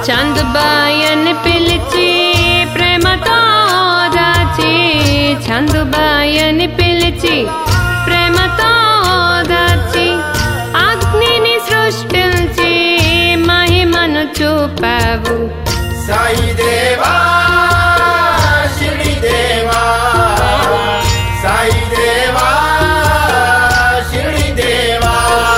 చందుబాయని పిలిచి ప్రేమతో దాచి చందుబాయని పిలిచి ప్రేమతో దాచి అగ్నిని సృష్టించి మహిమను చూపావు సాయి దేవా షిరిడి దేవా సాయి దేవా షిరిడి దేవా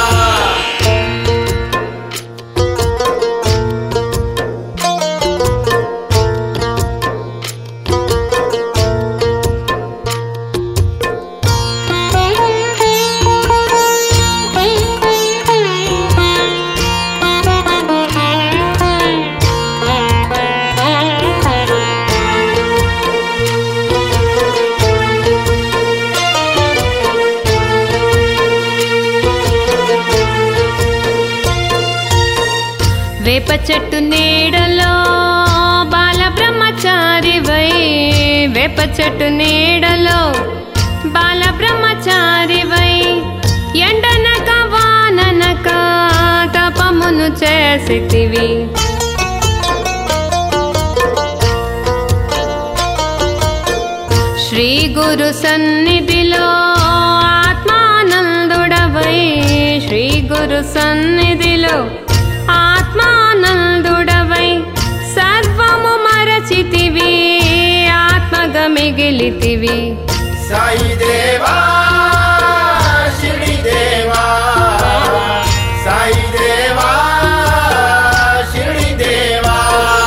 వేప చెట్టు నీడలో బాల బ్రహ్మచారివై వేప చెట్టు నీడలో బాల బ్రహ్మచారివై ఎండనక వాననక తపమును చేసితివి శ్రీ గురు సన్నిధిలో ఆత్మానందుడవై శ్రీ గురు సన్నిధిలో ఆత్మానందుడవై సర్వము మరచితివి ఆత్మగా మిగిలితివి సాయి దేవా షిరిడి దేవా సాయి దేవా షిరిడి దేవా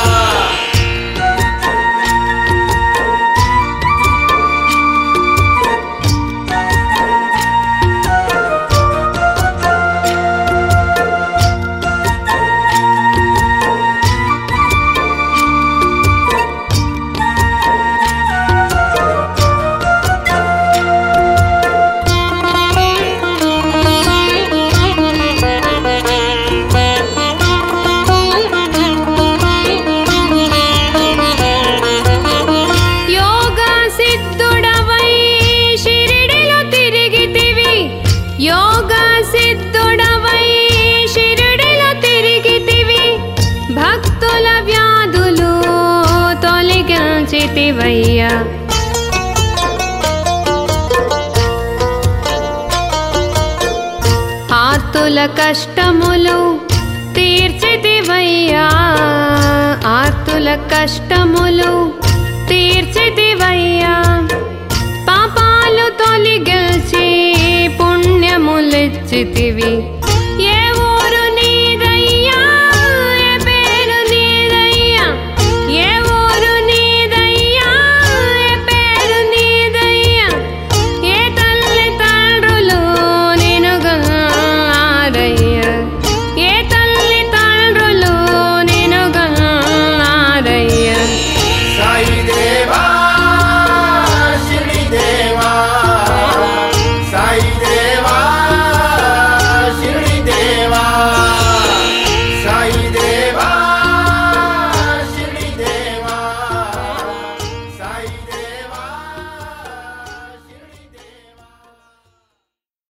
యోగ సిద్ధుడవై షిరిడిలో తిరిగితివి యోగ సిద్ధుడవై షిరిడిలో తిరిగితివి భక్తుల వ్యాధులు తొలగించితివయ్యా ఆర్తుల కష్టములు తీర్చిదివయ్యా ఆర్తుల కష్టములు తీర్చిదివయ్యా పాపాలు తొలగించి పుణ్యములిచ్చితివి